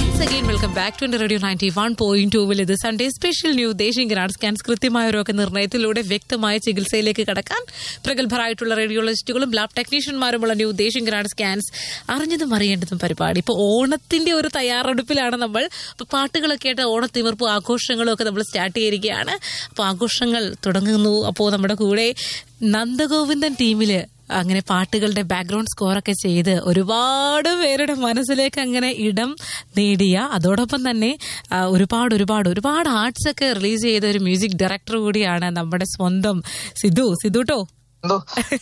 Once again welcome back to radio ninety one point ടൂവിൽ ഇത് Sunday special new Deshiya grand scans കൃത്യമായ രോഗനിർണയത്തിലൂടെ വ്യക്തമായ ചികിത്സയിലേക്ക് കടക്കാൻ പ്രഗത്ഭരായിട്ടുള്ള റേഡിയോളജിസ്റ്റുകളും ലാബ് ടെക്നീഷ്യന്മാരുമുള്ള ന്യൂ ദേശീയ ഗ്രാൻഡ് സ്കാൻസ് അറിഞ്ഞതും അറിയേണ്ടതും പരിപാടി ഇപ്പോൾ ഓണത്തിന്റെ ഒരു തയ്യാറെടുപ്പിലാണ് നമ്മൾ അപ്പോൾ പാട്ടുകളൊക്കെ ആയിട്ട് ഓണത്തിമിർപ്പും ആഘോഷങ്ങളും ഒക്കെ നമ്മൾ സ്റ്റാർട്ട് ചെയ്തിരിക്കുകയാണ് അപ്പോൾ ആഘോഷങ്ങൾ തുടങ്ങുന്നു അപ്പോൾ നമ്മുടെ കൂടെ നന്ദഗോവിന്ദൻ ടീമില് അങ്ങനെ പാട്ടുകളുടെ ബാക്ക്ഗ്രൗണ്ട് സ്കോറൊക്കെ ചെയ്ത് ഒരുപാട് പേരുടെ മനസ്സിലേക്ക് അങ്ങനെ ഇടം നേടിയ അതോടൊപ്പം തന്നെ ആ, ഒരുപാട് ഒരുപാട് ഒരുപാട് ആർട്സ് ഒക്കെ റിലീസ് ചെയ്ത ഒരു മ്യൂസിക് ഡയറക്ടർ കൂടിയാണ് നമ്മുടെ സ്വന്തം സിധു സിധുട്ടോ എന്തോ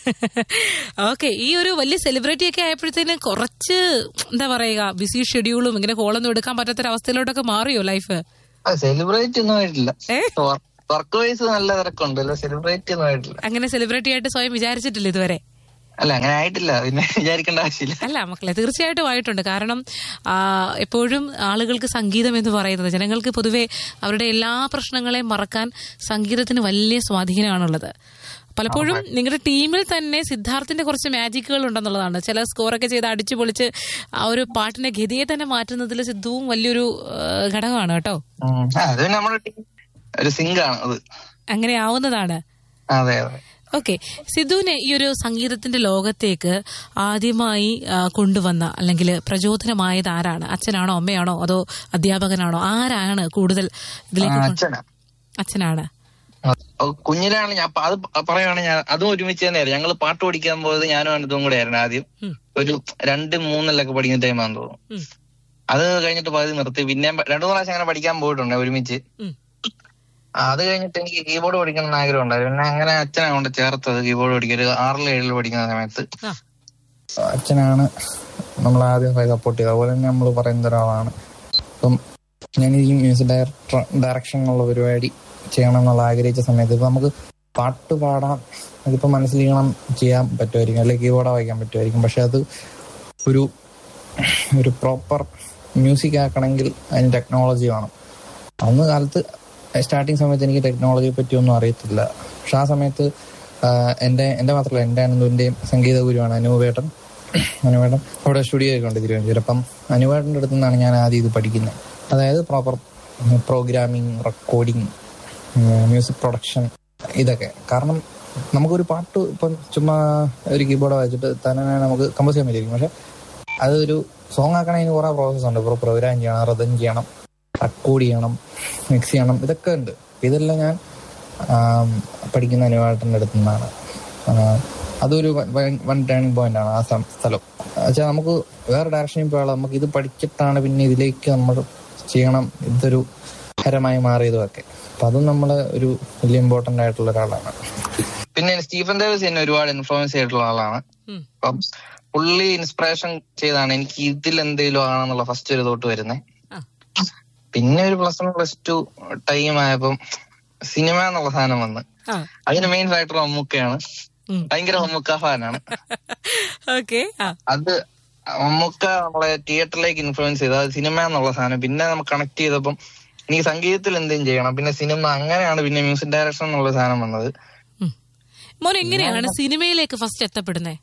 ഓക്കെ ഈ ഒരു വലിയ സെലിബ്രിറ്റി ഒക്കെ ആയപ്പോഴത്തേന് കുറച്ച് എന്താ പറയുക ബിസി ഷെഡ്യൂളും ഇങ്ങനെ കോളൊന്നും എടുക്കാൻ പറ്റാത്തൊരവസ്ഥയിലോട്ടൊക്കെ മാറിയോ ലൈഫ് സെലിബ്രേറ്റ് ഒന്നും ആയിട്ടില്ല ഏ? വർക്ക് വൈസ് നല്ല തിരക്കുണ്ടല്ലോ സെലിബ്രേറ്റ് ഒന്നും ആയിട്ടില്ല അങ്ങനെ സെലിബ്രിറ്റി ആയിട്ട് സ്വയം വിചാരിച്ചിട്ടില്ല ഇതുവരെ അല്ല അങ്ങനെ ആയിട്ടില്ല പിന്നെ വിചാരിക്കേണ്ട ആവശ്യമില്ല അല്ല മക്കളെ തീർച്ചയായിട്ടും ആയിട്ടുണ്ട് കാരണം ആ, എപ്പോഴും ആളുകൾക്ക് സംഗീതം എന്ന് പറയുന്നത് ജനങ്ങൾക്ക് പൊതുവെ അവരുടെ എല്ലാ പ്രശ്നങ്ങളെയും മറക്കാൻ സംഗീതത്തിന് വലിയ സ്വാധീനമാണുള്ളത് പലപ്പോഴും നിങ്ങളുടെ ടീമിൽ തന്നെ സിദ്ധാർത്ഥിന്റെ കുറച്ച് മാജിക്കുകൾ ഉണ്ടെന്നുള്ളതാണ് ചില സ്കോറൊക്കെ ചെയ്ത് അടിച്ചു പൊളിച്ച് ആ ഒരു പാട്ടിന്റെ ഗതിയെ തന്നെ മാറ്റുന്നതിൽ സിദ്ധുവും വലിയൊരു ആ, ഘടകമാണ് കേട്ടോ ഉം. ആ, അത് പിന്നെ നമ്മുടെ ടീം ഒരു സിങ്ക് ആണ് അത് അങ്ങനെ ആവുന്നതാണ് അതെ അതെ ഓക്കെ സിദ്ധുവിനെ ഈ ഒരു സംഗീതത്തിന്റെ ലോകത്തേക്ക് ആദ്യമായി ആ, കൊണ്ടുവന്ന അല്ലെങ്കിൽ പ്രചോദനമായത് ആരാണ് അച്ഛനാണോ അമ്മയാണോ അതോ അധ്യാപകനാണോ ആരാണ് കൂടുതൽ ആ, ഇതിലേക്ക് കൊണ്ട്- അച്ഛനാ അച്ഛനാണ് ആ, കുഞ്ഞിലാണ് ഞാൻ അപ്പൊ അത് പറയുവാണെങ്കിൽ ഞാൻ അതും ഒരുമിച്ച് തന്നെയായിരുന്നു ഞങ്ങൾ പാട്ട് പഠിക്കാൻ പോയത് ഞാനും അനന്തവും കൂടെ ആയിരുന്നു ആദ്യം ഉം. ഒരു രണ്ട് മൂന്നിലൊക്കെ പഠിക്കുന്ന ടൈമാന്ന് തോന്നുന്നു ഉം. അത് കഴിഞ്ഞിട്ട് പകുതി നിർത്തി പിന്നെ രണ്ടു മൂന്ന് പ്രാവശ്യം അങ്ങനെ പഠിക്കാൻ പോയിട്ടുണ്ട് ഒരുമിച്ച് ഉം. ആ, അത് കഴിഞ്ഞിട്ട് എനിക്ക് കീബോർഡ് പഠിക്കണം എന്ന് ആഗ്രഹം ഉണ്ടായിരുന്നു പിന്നെ അങ്ങനെ അച്ഛനാണ് കൊണ്ട് ചേർത്തത് കീബോർഡ് പഠിക്കാൻ ഒരു ആറിൽ ഏഴിൽ പഠിക്കുന്ന സമയത്ത് ആ അച്ഛനാണ് നമ്മൾ ആദ്യം സപ്പോർട്ട് ചെയ്തത് അതുപോലെ തന്നെ നമ്മൾ പറയുന്ന ഒരാളാണ് അപ്പം ഞാൻ ഈ മ്യൂസിക് ഡയറക്ടർ ഡയറക്ഷൻ എന്നുള്ള പരിപാടി ചെയ്യണം എന്നുള്ള ആഗ്രഹിച്ച സമയത്ത് ഇപ്പൊ നമുക്ക് പാട്ട് പാടാം അതിപ്പോ മനസ്സിലിക്കണം ചെയ്യാൻ പറ്റുമായിരിക്കും അല്ലെങ്കിൽ കീബോർഡ് വായിക്കാൻ പറ്റുമായിരിക്കും പക്ഷെ അത് ഒരു ഒരു പ്രോപ്പർ മ്യൂസിക് ആക്കണമെങ്കിൽ അതിന് ടെക്നോളജി വേണം അന്ന് കാലത്ത് സ്റ്റാർട്ടിങ് സമയത്ത് എനിക്ക് ടെക്നോളജിയെ പറ്റിയൊന്നും അറിയത്തില്ല പക്ഷെ ആ സമയത്ത് ആഹ് എന്റെ എന്റെ മാത്രമല്ല എന്റെ അനന്തുവിന്റെയും സംഗീത ഗുരുവാണ് അനുവേട്ടൻ അനുവേട്ടൻ അവിടെ സ്റ്റുഡിയോ ഒക്കെ ഉണ്ട് തിരുവനന്തപുരം അപ്പം അനുവേട്ടൻ്റെ അടുത്ത് നിന്നാണ് ഞാൻ ആദ്യം ഇത് പഠിക്കുന്നത് അതായത് proper programming recording music production ഇതൊക്കെ കാരണം നമുക്കൊരു പാട്ട് ഇപ്പം ചുമ്മാ ഒരു കീബോർഡ് വായിച്ചിട്ട് തന്നെ നമുക്ക് കമ്പോസ് ചെയ്യാൻ പറ്റിയിരിക്കും പക്ഷെ അതൊരു സോങ് ആക്കണതിന് കുറെ പ്രോസസ് ഉണ്ട് ഇപ്പോൾ പ്രോഗ്രാം ചെയ്യണം റദൻ ചെയ്യണം റെക്കോർഡ് ചെയ്യണം മിക്സ് ചെയ്യണം ഇതൊക്കെ ഉണ്ട് ഇതെല്ലാം ഞാൻ ആം, പഠിക്കുന്ന അനുവാട്ടൻ്റെ അടുത്ത് നിന്നാണ് ആ, അതൊരു വൺ ടേണിംഗ് പോയിന്റ് ആണ് ആ സം- സ്ഥലം വെച്ചാൽ നമുക്ക് വേറെ ഡയറക്ഷനിൽ പോയാൽ നമുക്ക് ഇത് പഠിച്ചിട്ടാണ് പിന്നെ ഇതിലേക്ക് നമ്മൾ ചെയ്യണം ഇതൊരു ഹരമായി മാറിയതുമൊക്കെ അപ്പൊ അതും നമ്മളെ ഒരു വലിയ ഇമ്പോർട്ടന്റ് ആയിട്ടുള്ള ഒരാളാണ് പിന്നെ സ്റ്റീഫൻ ദേവസ് എന്നെ ഒരുപാട് ഇൻഫ്ലുവൻസ് ചെയ്തിട്ടുള്ള ആളാണ് ഉം. അപ്പം പുള്ളി ഇൻസ്പിറേഷൻ ചെയ്താണ് എനിക്ക് ഇതിൽ എന്തെങ്കിലും ആണെന്നുള്ള ഫസ്റ്റ് ഒരു തോട്ട് വരുന്നത് ആ. പിന്നെ ഒരു plus one plus two time ആയപ്പം സിനിമ എന്നുള്ള സാധനം വന്ന് ആ അതിന് മെയിൻ ഫാക്ടർ മമ്മൂക്കയാണ് ഉം. ഭയങ്കര മമ്മൂക്ക ഫാനാണ് ഓക്കെ ആ അത് മമ്മൂക്ക നമ്മളെ തിയേറ്ററിലേക്ക് ഇൻഫ്ലുവൻസ് ചെയ്തു അത് സിനിമ എന്നുള്ള സാധനം പിന്നെ നമുക്ക് കണക്ട് ചെയ്തപ്പം എനിക്ക് സംഗീതത്തിൽ എന്തെങ്കിലും ചെയ്യണം പിന്നെ സിനിമ അങ്ങനെയാണ് പിന്നെ മ്യൂസിക് ഡയറക്ഷൻ എന്നുള്ള സാധനം വന്നത് ഉം. മോൻ എങ്ങനെയാണ് സിനിമയിലേക്ക് ഫസ്റ്റ് എത്തപ്പെടുന്നത്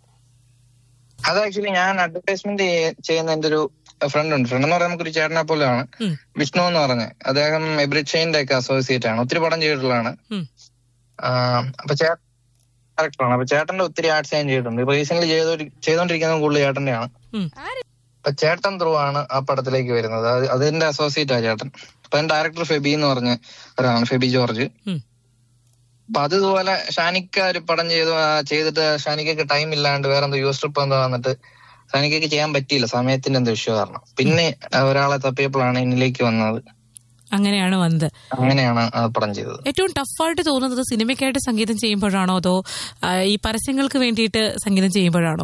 അത് ആക്ച്വലി ഞാൻ അഡ്വർടൈസ്മെന്റ് ചെയ്യുന്ന എന്റെ ഒരു ഫ്രണ്ട് ഉണ്ട് ഫ്രണ്ട് എന്ന് പറയുമ്പോൾ നമുക്കൊരു ചേട്ടനെ പോലെയാണ് ഉം. വിഷ്ണു എന്ന് പറഞ്ഞ് അദ്ദേഹം എബ്രിച്ചൈന്റെ ഒക്കെ അസോസിയേറ്റ് ആണ് ഒത്തിരി പടം ചെയ്തിട്ടുള്ളതാണ് ഉം. ആഹ് അപ്പൊ ചേട്ടൻ ഡയറക്ടറാണ് അപ്പൊ ചേട്ടന്റെ ഒത്തിരി ആർട്സ് ഞാൻ ചെയ്തിട്ടുണ്ട് ഇപ്പൊ റീസെന്റ് ചെയ്ത ചെയ്തോണ്ടിരിക്കുന്നത് കൂടുതൽ ചേട്ടന്റെയാണ് ഉം. അപ്പൊ ചേട്ടൻ ത്രൂ ആണ് ആ പടത്തിലേക്ക് വരുന്നത് അത് അതിന്റെ അസോസിയേറ്റ് ആ ചേട്ടൻ അപ്പൊ അതിന്റെ ഡയറക്ടർ ഫെബി എന്ന് പറഞ്ഞ ഒരാളാണ് ഫെബി ജോർജ് ഉം. അപ്പൊ അതുപോലെ ഷാനിക്ക ഒരു പടം ചെയ്തു ആ ചെയ്തിട്ട് ഷാനിക്കക്ക് ടൈം ഇല്ലാണ്ട് വേറെ എന്തോ യൂസ് ട്രിപ്പ് എന്തോ വന്നിട്ട് ഷാനിക്കക്ക് ചെയ്യാൻ പറ്റിയില്ല സമയത്തിന്റെ എന്തോ ഇഷ്യൂ കാരണം പിന്നെ ആ ഒരാളെ തപ്പിയപ്പോഴാണ് എന്നിലേക്ക് വന്നത് അങ്ങനെയാണ് വന്നത് അങ്ങനെയാണ് ആ പടം ചെയ്തത് ഏറ്റവും ടഫായിട്ട് തോന്നുന്നത് സിനിമയ്ക്കായിട്ട് സംഗീതം ചെയ്യുമ്പോഴാണോ അതോ ആ, ഈ പരസ്യങ്ങൾക്ക് വേണ്ടിയിട്ട് സംഗീതം ചെയ്യുമ്പോഴാണോ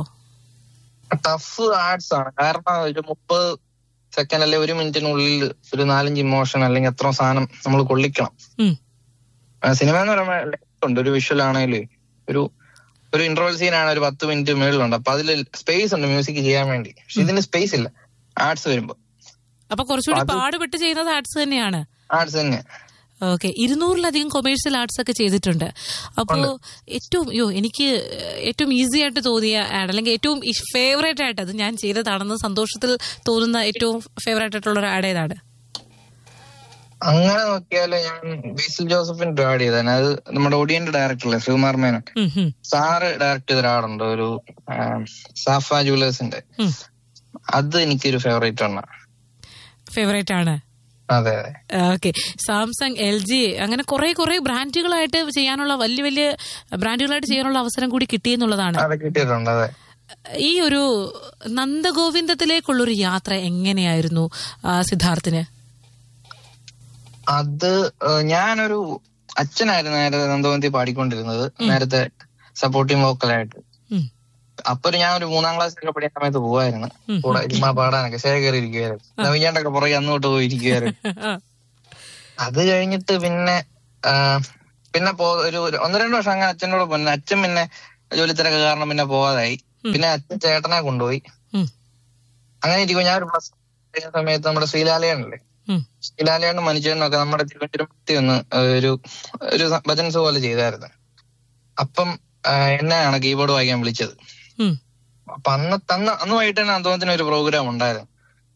ടഫ് ആർട്സ് ആണ് കാരണം ഒരു മുപ്പത് സെക്കൻഡ് അല്ലെ ഒരു മിനിറ്റിനുള്ളിൽ ഒരു നാലഞ്ച് ഇമോഷൻ അല്ലെങ്കിൽ എത്ര സാധനം നമ്മൾ കൊള്ളിക്കണം ഉം. ആ, സിനിമ എന്ന് പറയുമ്പോൾ length ഉണ്ട് ഒരു വിഷ്വൽ ആണെങ്കിലും ഒരു ഒരു ഇന്റർവൽ സീൻ ആണ് ഒരു പത്ത് മിനിറ്റ് മേളിലുണ്ട് അപ്പൊ അതിൽ സ്പേസ് ഉണ്ട് മ്യൂസിക് ചെയ്യാൻ വേണ്ടി പക്ഷെ ഇതിന് സ്പേസ് ഇല്ല ആർട്സ് വരുമ്പോ അപ്പൊ കുറച്ചുകൂടി അത് പാടുപെട്ട് ചെയ്യുന്നത് ആർട്സ് തന്നെയാണ് ആർട്സ് തന്നെ ഓക്കെ ഇരുന്നൂറിലധികം കൊമേഴ്സ്യൽ ആർട്സ് ഒക്കെ ചെയ്തിട്ടുണ്ട് അപ്പോൾ ഏറ്റവും യോ എനിക്ക് ഏറ്റവും ഈസി ആയിട്ട് തോന്നിയ ആഡ് അല്ലെങ്കിൽ ഏറ്റവും ഫേവറേറ്റ് ആയിട്ട് അത് ഞാൻ ചെയ്തതാണെന്ന് സന്തോഷത്തിൽ തോന്നുന്ന ഏറ്റവും ഫേവറേറ്റ് ആയിട്ടുള്ള ഒരു ആഡ് ഏതാണ് അങ്ങനെ നോക്കിയാല് ഞാൻ ബേസിൽ ജോസഫിന്റെ ആഡ് ചെയ്തതാണ് അത് നമ്മുടെ ഒടിയന്റെ ഡയറക്ടറല്ലേ ശ്രീകുമാർ മേനോൻ ഉം, ഉം, സാറ് ഡയറക്ട് ചെയ്ത ഒരാളുണ്ട് ഒരു ആ, സാഫ ജുവലേഴ്സിന്റെ ഉം. അത് എനിക്കൊരു ഫേവറേറ്റ് ആണ് ഫേവറേറ്റ് ആണ് അതെ അതെ ഓക്കെ സാംസങ് എൽ ജി അങ്ങനെ കുറെ കുറെ ബ്രാൻഡുകളായിട്ട് ചെയ്യാനുള്ള വലിയ വലിയ ബ്രാൻഡുകളായിട്ട് ചെയ്യാനുള്ള അവസരം കൂടി കിട്ടിയെന്നുള്ളതാണ് അത് കിട്ടിയിട്ടുണ്ട് അതെ ഈ ഒരു നന്ദഗോവിന്ദത്തിലേക്കുള്ളൊരു യാത്ര എങ്ങനെയായിരുന്നു ആ, സിദ്ധാർത്ഥിന് അത് ഏഹ്, ഞാനൊരു അച്ഛനായിരുന്നു നേരത്തെ നന്ദവന്തി പാടിക്കൊണ്ടിരുന്നത് നേരത്തെ സപ്പോർട്ടിംഗ് വോക്കലായിട്ട് ഉം, അപ്പൊ ഒരു ഞാൻ ഒരു മൂന്നാം ക്ലാസ്സിലൊക്കെ പഠിക്കുന്ന സമയത്ത് പോവായിരുന്നു ഉം. കൂടെ ചുമ്മാ പാടാനൊക്കെ ശേഖരി ഇരിക്കുവായിരുന്നു നവിഞ്ഞാണ്ടൊക്കെ പുറകെ അന്നോട്ട് പോയി ഇരിക്കുവായിരുന്നു ആ, അത് കഴിഞ്ഞിട്ട് പിന്നെ ആ, പിന്നെ പോ ഒരു ഒരു ഒന്ന് രണ്ട് വർഷം അങ്ങനെ അച്ഛനോട് പോയി അച്ഛൻ പിന്നെ ജോലി തിരക്ക് കാരണം പിന്നെ പോവാതായി പിന്നെ അച്ഛൻ ചേട്ടനെ കൊണ്ടുപോയി ഉം, അങ്ങനെ ഇരിക്കും ഞാൻ ഒരു പ്ലസ് കഴിഞ്ഞ സമയത്ത് നമ്മുടെ ശ്രീലാലയാണല്ലേ ഉം, ശ്രീലാലയാണ്ട് മനുഷ്യനൊക്കെ നമ്മുടെ തിരുവനന്തപുരത്ത് ഒന്ന് ഒരു ഒരു ഭജൻസ് പോലെ ചെയ്തായിരുന്നു അപ്പം ആ, എന്നെയാണ് കീബോർഡ് വായിക്കാൻ വിളിച്ചത് ഉം, അപ്പൊ അന്ന് തന്ന അന്ന് വൈകിട്ട് തന്നെ അന്തോത്തിന് ഒരു പ്രോഗ്രാം ഉണ്ടായിരുന്നു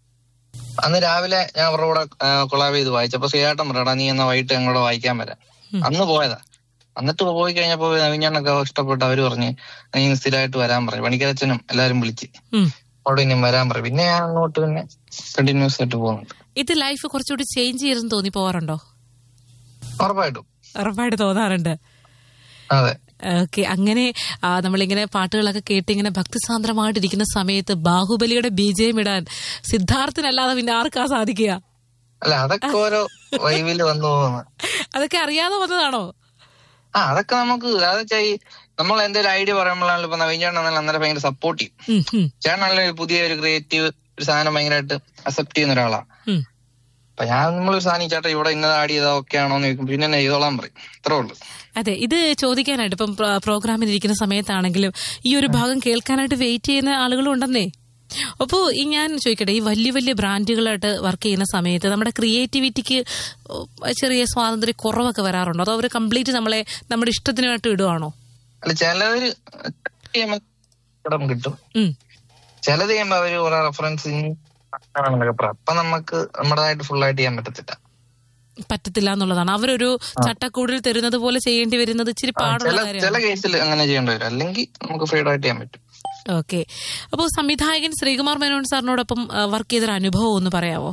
അന്ന് രാവിലെ ഞാൻ അവരുടെ കൂടെ കൊളാബ് ചെയ്ത് വായിച്ചപ്പോ ശ്രീയാട്ടം പറയടാ നീ എന്നാ വൈകിട്ട് ഞങ്ങളോട് വായിക്കാൻ വരാം ഉം. അന്ന് പോയതാ എന്നിട്ട് പോയി കഴിഞ്ഞപ്പോ നവീഞ്ഞാണൊക്കെ ഇഷ്ടപ്പെട്ട് അവര് പറഞ്ഞ് നീ സ്ഥിരമായിട്ട് വരാൻ പറഞ്ഞു പണിക്കരച്ചനും എല്ലാരും വിളിച്ച് ഉം. അവിടെ ഇനിയും വരാൻ പറയും പിന്നെ ഞാൻ അങ്ങോട്ട് പിന്നെ കണ്ടിന്യൂസ് ആയിട്ട് പോകുന്നുണ്ട് ഇത് ലൈഫ് കുറച്ചുകൂടി ചേഞ്ച് ചെയ്തെന്ന് തോന്നി പോവാറുണ്ടോ ഉറപ്പായിട്ടും ഉറപ്പായിട്ട് തോന്നാറുണ്ട് അതെ ഓക്കെ അങ്ങനെ ആ, നമ്മളിങ്ങനെ പാട്ടുകളൊക്കെ കേട്ട് ഇങ്ങനെ ഭക്തിസാന്ദ്രമായിട്ടിരിക്കുന്ന സമയത്ത് ബാഹുബലിയുടെ ബീജയം ഇടാൻ സിദ്ധാർത്ഥിനല്ലാതെ പിന്നെ ആർക്കാ സാധിക്കുക അല്ല അതൊക്കെ ഓരോ വൈവില് വന്നു പോകുന്നു അതൊക്കെ അറിയാതെ വന്നതാണോ ആ അതൊക്കെ നമുക്ക് അതെന്ന് വെച്ചാൽ ഈ നമ്മൾ എന്തെങ്കിലും ഐഡിയ പറയുമ്പോഴാണല്ലോ ഇപ്പൊ നവീൻചാണ്ടാണെങ്കിലും അന്നേരം ഭയങ്കര സപ്പോർട്ടീവ് ഉം, ഉം, ചേട്ടനാണല്ലോ ഒരു പുതിയ ഒരു ക്രിയേറ്റീവ് ഒരു സാധനം ഭയങ്കരമായിട്ട് അക്സെപ്റ്റ് ചെയ്യുന്ന ഒരാളാ ഉം. അപ്പൊ ഞാൻ നമ്മളൊരു സാധനം ഈ ചേട്ടാ ഇവിടെ ഇന്നത് ആഡ് ചെയ്താ ഓക്കെ ആണോ എന്ന് ചോദിക്കും പിന്നെ എന്നെ ചെയ്തോളാൻ പറയും അത്രേ ഉള്ളൂ അതെ ഇത് ചോദിക്കാനായിട്ട് ഇപ്പം പ്ര- പ്രോഗ്രാമിൽ ഇരിക്കുന്ന സമയത്താണെങ്കിലും ഈ ഒരു ഭാഗം കേൾക്കാനായിട്ട് വെയിറ്റ് ചെയ്യുന്ന ആളുകളും ഉണ്ടെന്നേ അപ്പോൾ ഈ ഞാൻ ചോദിക്കട്ടെ ഈ വലിയ വലിയ ബ്രാൻഡുകളായിട്ട് വർക്ക് ചെയ്യുന്ന സമയത്ത് നമ്മുടെ ക്രിയേറ്റിവിറ്റിക്ക് ചെറിയ സ്വാതന്ത്ര്യം കുറവൊക്കെ വരാറുണ്ടോ അതോ അവർ കംപ്ലീറ്റ് നമ്മളെ നമ്മുടെ ഇഷ്ടത്തിനായിട്ട് ഇടുവാണോ അല്ല ചിലവര് ചെയ്യുമ്പോ ഇടം കിട്ടും ഉം. ചിലത് ചെയ്യുമ്പോ അവര് കുറെ റെഫറൻസ് ആണെന്നൊക്കെ പറയാം അപ്പൊ നമുക്ക് നമ്മുടേതായിട്ട് ഫുൾ ആയിട്ട് ചെയ്യാൻ പറ്റത്തില്ല പറ്റത്തില്ല എന്നുള്ളതാണ് അവരൊരു ചട്ടക്കൂടിൽ തരുന്നത് പോലെ ചെയ്യേണ്ടി വരുന്നത് ഇച്ചിരി ആ, പാടുള്ള ചില കാര്യമാണ് ചില കേസിൽ അങ്ങനെ ചെയ്യേണ്ടി വരും അല്ലെങ്കിൽ നമുക്ക് ഫ്രീഡം ആയിട്ട് ചെയ്യാൻ പറ്റും ഓക്കെ അപ്പോൾ സംവിധായകൻ ശ്രീകുമാർ മേനോൻ സാറിനോടൊപ്പം വർക്ക് ചെയ്തൊരു അനുഭവം ഒന്ന് പറയാവോ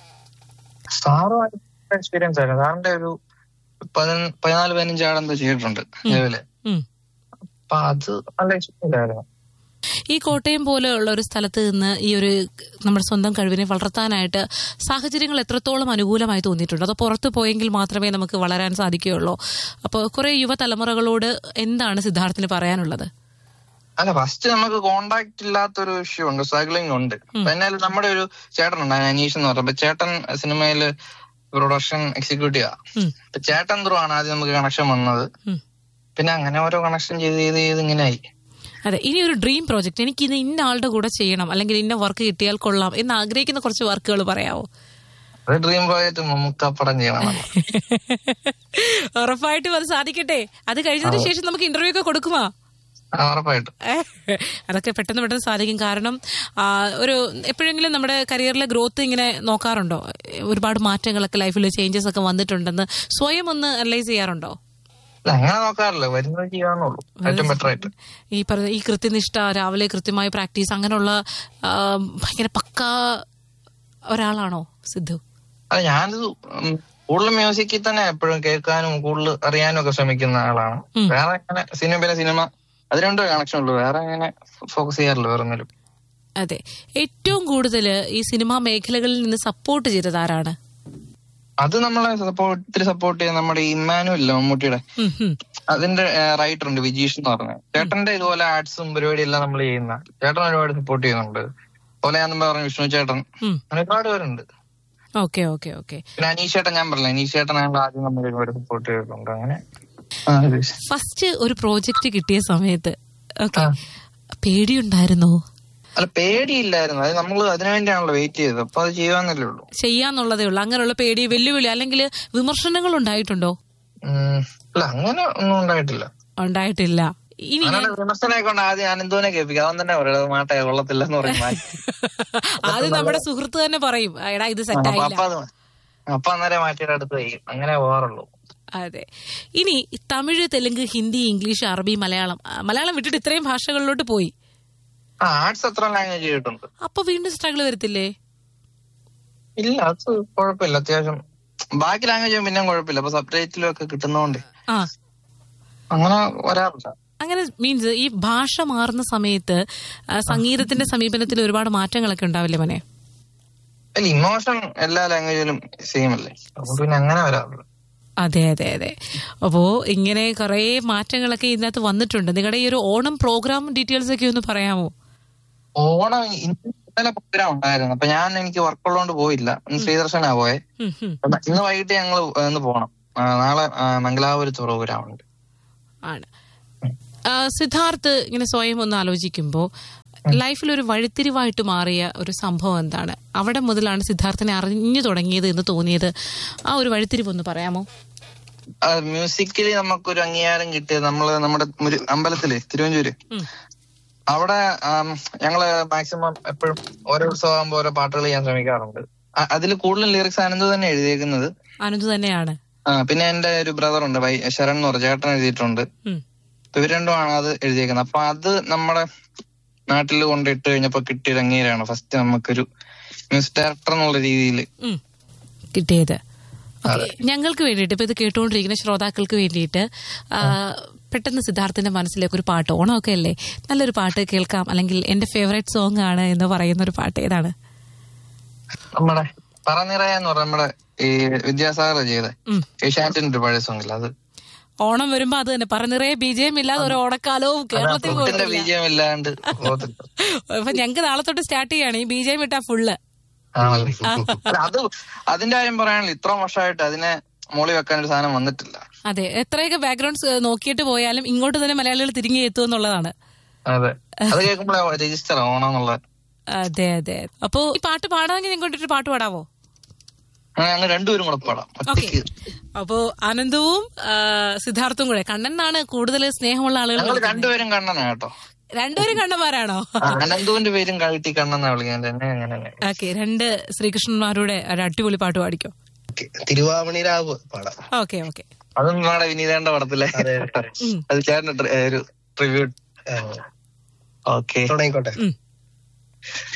സാറുമായിട്ട് എക്സ്പീരിയൻസ് ആയിരുന്നു സാറിന്റെ ഒരു പതിന- പതിനാല് പതിനഞ്ച് ആളെന്തോ ചെയ്തിട്ടുണ്ട് നിലവില് ഉം. അപ്പൊ അത് നല്ല എക്സ്പീരിയൻസ് ആയിരുന്നു ഈ കോട്ടയം പോലെയുള്ള ഒരു സ്ഥലത്ത് നിന്ന് ഈ ഒരു നമ്മുടെ സ്വന്തം കഴിവിനെ വളർത്താനായിട്ട് സാഹചര്യങ്ങൾ എത്രത്തോളം അനുകൂലമായി തോന്നിയിട്ടുണ്ട് അതോ പുറത്തു പോയെങ്കിൽ മാത്രമേ നമുക്ക് വളരാൻ സാധിക്കുകയുള്ളൂ അപ്പോൾ കുറെ യുവതലമുറകളോട് എന്താണ് സിദ്ധാർത്ഥിന് പറയാനുള്ളത് അല്ല ഫസ്റ്റ് നമുക്ക് കോണ്ടാക്ട് ഇല്ലാത്തൊരു ഇഷ്യൂ ഉണ്ട് സ്ട്രഗ്ലിംഗ് ഉണ്ട് അപ്പൊ എന്നാലും നമ്മുടെ ഒരു ചേട്ടനുണ്ട് അനീഷ് എന്ന് പറഞ്ഞപ്പോ ചേട്ടൻ സിനിമയില് പ്രൊഡക്ഷൻ എക്സിക്യൂട്ടീവാ ഉം. അപ്പൊ ചേട്ടൻ ത്രൂ ആണ് ആദ്യം നമുക്ക് കണക്ഷൻ വന്നത് ഉം. പിന്നെ അങ്ങനെ ഓരോ കണക്ഷൻ ചെയ്ത് ചെയ്ത് ചെയ്ത് ഇങ്ങനെ ആയി അതെ ഇനി ഒരു ഡ്രീം പ്രോജക്റ്റ് എനിക്ക് ഇത് ഇന്ന ആളുടെ കൂടെ ചെയ്യണം അല്ലെങ്കിൽ ഇന്ന വർക്ക് കിട്ടിയാൽ കൊള്ളാം എന്ന് ആഗ്രഹിക്കുന്ന കുറച്ച് വർക്കുകൾ പറയാവോ അത് ഡ്രീം പ്രോജക്റ്റ് മമ്മൂക്കപ്പടം ചെയ്യണം നമ്മൾ. ഉറപ്പായിട്ടും അത് സാധിക്കട്ടെ അത് കഴിഞ്ഞതിന് ശേഷം നമുക്ക് ഇന്റർവ്യൂ ഒക്കെ കൊടുക്കുമോ ആ, ഉറപ്പായിട്ടും ഏഹ്. അതൊക്കെ പെട്ടെന്ന് പെട്ടെന്ന് സാധിക്കും കാരണം ആ, ഒരു എപ്പോഴെങ്കിലും നമ്മുടെ കരിയറിലെ ഗ്രോത്ത് ഇങ്ങനെ നോക്കാറുണ്ടോ ഒരുപാട് മാറ്റങ്ങളൊക്കെ ലൈഫിൽ ചേഞ്ചസ് ഒക്കെ വന്നിട്ടുണ്ടെന്ന് സ്വയം ഒന്ന് അനലൈസ് ചെയ്യാറുണ്ടോ അല്ല, അങ്ങനെ നോക്കാറില്ല വരുന്നത് ചെയ്യാന്നുള്ളൂ ഏറ്റവും ബെറ്റർ ആയിട്ട് ഈ പറഞ്ഞ ഈ കൃത്യനിഷ്ഠ രാവിലെ കൃത്യമായി പ്രാക്ടീസ് അങ്ങനെയുള്ള ആ, ഭയങ്കര പക്ക ഒരാളാണോ സിദ്ധു അല്ല ഞാനിത് ഉം, കൂടുതൽ മ്യൂസിക്കിൽ തന്നെ എപ്പോഴും കേൾക്കാനും കൂടുതൽ അറിയാനും ഒക്കെ ശ്രമിക്കുന്ന ആളാണ് ഉം. വേറെ അങ്ങനെ സിനിമ പിന്നെ സിനിമ അത് രണ്ടോ കണക്ഷൻ ഉള്ളൂ വേറെ അങ്ങനെ ഫോക്കസ് ചെയ്യാറില്ല വേറെ ഒന്നിലും അതെ ഏറ്റവും കൂടുതൽ ഈ സിനിമാ മേഖലകളിൽ നിന്ന് സപ്പോർട്ട് ചെയ്തത് ആരാണ് അത് നമ്മളെ സപ്പോർട്ട് ഇത്തിരി സപ്പോർട്ട് ചെയ്യുന്ന നമ്മുടെ ഇമ്മാനുവല്ല മമ്മൂട്ടിയുടെ ഉം, ഉം. അതിന്റെ റൈറ്റർ ഉണ്ട് വിജീഷ് എന്ന് പറഞ്ഞത് ചേട്ടന്റെ ഇതുപോലെ ആർട്സും പരിപാടി എല്ലാം നമ്മൾ ചെയ്യുന്ന ചേട്ടൻ ഒരുപാട് സപ്പോർട്ട് ചെയ്യുന്നുണ്ട് അതുപോലെ ഞാൻ മുമ്പ് പറഞ്ഞു വിഷ്ണു ചേട്ടൻ ഉം. അങ്ങനെ ഒരുപാട് പേരുണ്ട് ഓക്കെ ഓക്കെ ഓക്കെ പിന്നെ അനീഷ് ചേട്ടൻ ഞാൻ പറഞ്ഞില്ല അനീഷ് ചേട്ടൻ ഞങ്ങൾ ആദ്യം നമ്മൾ ഒരുപാട് സപ്പോർട്ട് ചെയ്തിട്ടുണ്ട് അങ്ങനെ ആ, ഇത്. ഫസ്റ്റ് ഒരു പ്രോജക്റ്റ് കിട്ടിയ സമയത്ത് ഓക്കെ ആ. പേടിയുണ്ടായിരുന്നോ അല്ല പേടിയില്ലായിരുന്നു അത് നമ്മൾ അതിനുവേണ്ടിയാണല്ലോ വെയിറ്റ് ചെയ്തത് അപ്പൊ അത് ചെയ്യാന്നല്ലേ ഉള്ളൂ ചെയ്യാന്നുള്ളതേ ഉള്ളൂ അങ്ങനെയുള്ള പേടി വെല്ലുവിളി അല്ലെങ്കിൽ വിമർശനങ്ങൾ ഉണ്ടായിട്ടുണ്ടോ ഉം, അല്ല അങ്ങനെ ഒന്നും ഉണ്ടായിട്ടില്ല ഉണ്ടായിട്ടില്ല ഇനി ഞാൻ അങ്ങനെ വിമർശനമൊക്കെ ഉണ്ട് ആദ്യം അനന്തോനെ കേൾപ്പിക്കും അവൻ തന്നെ പറയുന്നത് മാട്ടെ കൊള്ളത്തില്ലെന്ന് പറയും മാറ്റി. അത് നമ്മുടെ സുഹൃത്ത് തന്നെ പറയും എടാ ഇത് ആ, സെറ്റ് അപ്പൊ ആയില്ല അപ്പൊ അത് അപ്പൊ അന്നേരം മാറ്റിയുടെ അടുത്ത് കഴിയും അങ്ങനെ പോകാറുള്ളൂ അതെ ഇനി തമിഴ് തെലുങ്ക് ഹിന്ദി ഇംഗ്ലീഷ് അറബി മലയാളം ആ, മലയാളം വിട്ടിട്ട് ഇത്രയും ഭാഷകളിലോട്ട് പോയി ആ ആർട്സ് എത്ര ലാംഗ്വേജ് ചെയ്തിട്ടുണ്ട് അപ്പൊ വീണ്ടും സ്ട്രഗിൾ വരത്തില്ലേ ഇല്ല അത് കുഴപ്പമില്ല അത്യാവശ്യം ബാക്കി ലാംഗ്വേജ് പിന്നെയും കുഴപ്പമില്ല അപ്പൊ സബ്ജക്റ്റിലും ഒക്കെ കിട്ടുന്നോണ്ട് ആ അങ്ങനെ വരാറില്ല അങ്ങനെ മീൻസ് ഈ ഭാഷ മാറുന്ന സമയത്ത് ആ, സംഗീതത്തിന്റെ സമീപനത്തിൽ ഒരുപാട് മാറ്റങ്ങളൊക്കെ ഉണ്ടാവില്ലേ മനെ അല്ല ഇമോഷൻ എല്ലാ ലാംഗ്വേജിലും സെയിം അല്ലേ അതുകൊണ്ട് പിന്നെ അങ്ങനെ വരാറില്ല അതെ അതെ അതെ അപ്പോ ഇങ്ങനെ കുറെ മാറ്റങ്ങളൊക്കെ ഇതിനകത്ത് വന്നിട്ടുണ്ട് നിങ്ങളുടെ ഈ ഒരു ഓണം പ്രോഗ്രാം ഡീറ്റെയിൽസ് ഒക്കെ ഒന്ന് പറയാമോ ഓണം ഇന്ന് ഇന്നലെ പ്രോഗ്രാം ഉണ്ടായിരുന്നു അപ്പൊ ഞാൻ എനിക്ക് വർക്ക് ഉള്ളതുകൊണ്ട് പോയില്ല ഇന്ന് ശ്രീദർശനാ പോയെ ഉം, ഉം. അപ്പൊ ഇന്ന് വൈകിട്ട് ഞങ്ങൾ ഇന്ന് പോണം ആ, നാളെ ആ, മംഗലാപുരത്ത് പ്രോഗ്രാം ഉണ്ട് ആണ് ആ, സിദ്ധാർത്ഥ് ഇങ്ങനെ സ്വയം ഒന്ന് ആലോചിക്കുമ്പോൾ ലൈഫിൽ ഒരു വഴിത്തിരിവായിട്ട് മാറിയ ഒരു സംഭവം എന്താണ് അവിടെ മുതലാണ് സിദ്ധാർത്ഥിനെ അറിഞ്ഞു തുടങ്ങിയത് എന്ന് തോന്നിയത് ആ ഒരു വഴിത്തിരിവ് ഒന്ന് പറയാമോ മ്യൂസിക്കലി നമുക്കൊരു അംഗീകാരം കിട്ടിയത് നമ്മള് നമ്മുടെ മുരു- അമ്പലത്തില് തിരുവഞ്ചൂര് ഉം. അവിടെ ആം, ഞങ്ങള് മാക്സിമം എപ്പോഴും ഓരോ ഉത്സവമാകുമ്പോ ഓരോ പാട്ടുകൾ ചെയ്യാൻ ശ്രമിക്കാറുണ്ട് അതിൽ കൂടുതൽ ലിറിക്സ് അനന്ത് തന്നെ എഴുതിയേക്കുന്നത് ആനന്ദ് തന്നെയാണ് ആ, പിന്നെ എന്റെ ഒരു ബ്രദർ ഉണ്ട് വൈ ശരൺ എന്ന് പറഞ്ഞ ചേട്ടൻ എഴുതിയിട്ടുണ്ട് ഉം. അപ്പൊ ഇവർ രണ്ടുമാണ് അത് എഴുതിയേക്കുന്നത് അപ്പൊ അത് നമ്മുടെ നാട്ടിൽ കൊണ്ടിട്ട് കഴിഞ്ഞപ്പോ കിട്ടിയൊരു അംഗീകാരമാണ് ഫസ്റ്റ് നമുക്കൊരു മ്യൂസിക് ഡയറക്ടർ എന്നുള്ള രീതിയിൽ ഉം. കിട്ടിയത് ഓക്കേ. ഞങ്ങൾക്ക് വേണ്ടിയിട്ട് ഇപ്പൊ ഇത് കേട്ടുകൊണ്ടിരിക്കുന്ന ശ്രോതാക്കൾക്ക് വേണ്ടിയിട്ട് ആ, പെട്ടെന്ന് സിദ്ധാർത്ഥിന്റെ മനസ്സിലേക്ക് ഒരു പാട്ട് ഓണമൊക്കെ അല്ലേ നല്ലൊരു പാട്ട് കേൾക്കാം അല്ലെങ്കിൽ എന്റെ ഫേവറേറ്റ് സോങ് ആണ് എന്ന് പറയുന്ന ഒരു പാട്ട് ഏതാണ് നമ്മുടെ പറനിറയ എന്ന് പറഞ്ഞ നമ്മുടെ ഈ വിദ്യാസാഗർ ചെയ്ത ഉം. ഏഷ്യാനെറ്റിന്റെ ഒരു പഴയ സോങ് ഇല്ല അത് ഓണം വരുമ്പോ അത് തന്നെ പറഞ്ഞിറയെ ബിജയം ഇല്ലാതെ ഒരു ഓണക്കാലവും കേരളത്തിൽ ഫുഡിന്റെ പോയിട്ടില്ല ബീജം ഇല്ലാണ്ട് പോകത്തില്ല അപ്പൊ ഞങ്ങക്ക് നാളെ തൊട്ട് സ്റ്റാർട്ട് ചെയ്യാണ് ഈ ബിജയം ഇട്ടാ ഫുള്ള് ആണല്ലേ അല്ല, അത് അതിന്റെ കാര്യം പറയാനുള്ള ഇത്ര വർഷമായിട്ട് അതിനെ മോളി വെക്കാൻ ഒരു സാധനം വന്നിട്ടില്ല അതെ എത്രയൊക്കെ ബാക്ക്ഗ്രൗണ്ട്സ് നോക്കിയിട്ട് പോയാലും ഇങ്ങോട്ട് തന്നെ മലയാളികൾ തിരികെ എത്തും എന്നുള്ളതാണ് അതെ അത് കേൾക്കുമ്പോഴേ രജിസ്റ്റർ ഓണമെന്നുള്ള അതെ അതെ അപ്പോ ഈ പാട്ട് പാടാമെങ്കിൽ ഞാൻ കൊണ്ടിട്ട് പാട്ട് പാടാവോ അങ്ങനെ ഞങ്ങൾ രണ്ടുപേരും കൂടെ പാടാം ഓക്കെ ഒറ്റയ്ക്ക് അപ്പോ ആനന്ദവും ആ, സിദ്ധാർത്ഥും കൂടെ കണ്ണൻ എന്നാണ് കൂടുതൽ സ്നേഹമുള്ള ആളുകൾ ഞങ്ങൾ വിളിക്കുന്നത്. രണ്ടുപേരും കണ്ണനാ കേട്ടോ രണ്ടുപേരും കണ്ണന്മാരാണോ ആ, അനന്തുവിന്റെ പേരും കഴുത്തി കണ്ണെന്നാ വിളിക്കുന്നത് എന്നെ അങ്ങനെ തന്നെ. ഓക്കെ രണ്ട് ശ്രീകൃഷ്ണന്മാരുടെ ഒരു അടിപൊളി പാട്ട് പാടിക്കോ തിരുവാമണി രാവ് പാടാം ഓക്കെ ഓക്കെ അതും നമ്മുടെ വിനീതേണ്ട പടത്തിലെ അത് ചേട്ടൻ ഒരു ട്രിബ്യൂട്ട് ഓക്കെ തുടങ്ങിക്കോട്ടെ ഉം